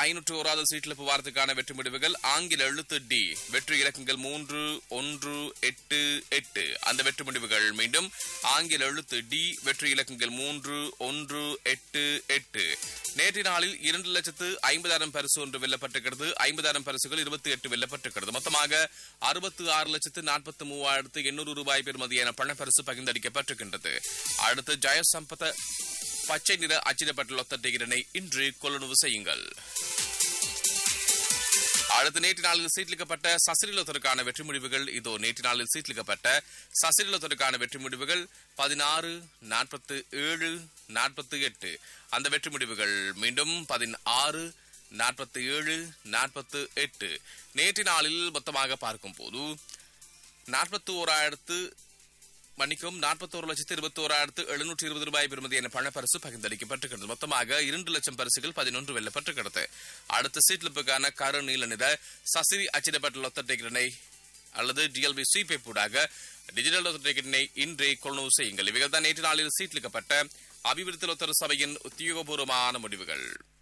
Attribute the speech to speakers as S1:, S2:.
S1: ஐநூற்று ஓராவது சீட்டில் வாரத்துக்கான வெற்றி முடிவுகள் ஆங்கில எழுத்து டி வெற்றி இலக்கங்கள் மூன்று ஒன்று எட்டு எட்டு அந்த வெற்றி முடிவுகள் மீண்டும் ஆங்கில எழுத்து டி வெற்றி இலக்கங்கள் மூன்று ஒன்று எட்டு எட்டு நேற்று நாளில் இரண்டு லட்சத்து ஐம்பதாயிரம் பரிசு ஒன்று வெல்லப்பட்டிருக்கிறது ஐம்பதாயிரம் பரிசுகள் இருபத்தி எட்டு வெல்லப்பட்டிருக்கிறது மொத்தமாக அறுபத்து ஆறு லட்சத்து நாற்பத்தி மூவாயிரத்து எண்ணூறு ரூபாய் பெறுமதியான பணப்பரிசு பகிர்ந்தளிக்கப்பட்டிருக்கின்றது அடுத்து ஜெயசம்பத பச்சை நிற அச்சிடப்பட்ட லொத்த டிகிரனை இன்று கொள்ளுணவு செய்யுங்கள் அடுத்து நேற்று நாளில் சீட்லிக்கப்பட்ட சசிரிலத்திற்கான வெற்றி முடிவுகள் இதோ நேற்று நாளில் சீட்லிக்கப்பட்ட சசிரிலத்திற்கான வெற்றி முடிவுகள் பதினாறு நாற்பத்து ஏழு நாற்பத்தி எட்டு அந்த வெற்றி முடிவுகள் மீண்டும் பதினாறு நாற்பத்தி ஏழு நாற்பத்து எட்டு நேற்று நாளில் மொத்தமாக பார்க்கும் போது நாற்பத்தி ஓராயிரத்து மன்னிக்கும் நாற்பத்தோரு லட்சத்து இருபத்தி ஓராயிரத்து எழுநூற்றி இருபது ரூபாய் பெறுமதியான பணப்பரிசு பகிர்ந்தளிக்கப்பட்டிருக்கிறது மொத்தமாக இரண்டு லட்சம் பரிசுகள் பதினொன்று வெல்லப்பட்டிருக்கிறது அடுத்த சீட்லிப்புக்கான கரு நீல நிற சசிரி அச்சிடப்பட்ட லொத்த டிக்கெட்டினை அல்லது டிஎல்பி ஸ்வீப் ஊடாக டிஜிட்டல் லொத்த டிக்கெட்டினை இன்றே கொள்ளுணவு செய்யுங்கள் இவைகள் தான் நேற்று நாளில் சீட்லிக்கப்பட்ட அபிவிருத்தி லொத்தர் சபையின் உத்தியோகபூர்வமான முடிவுகள்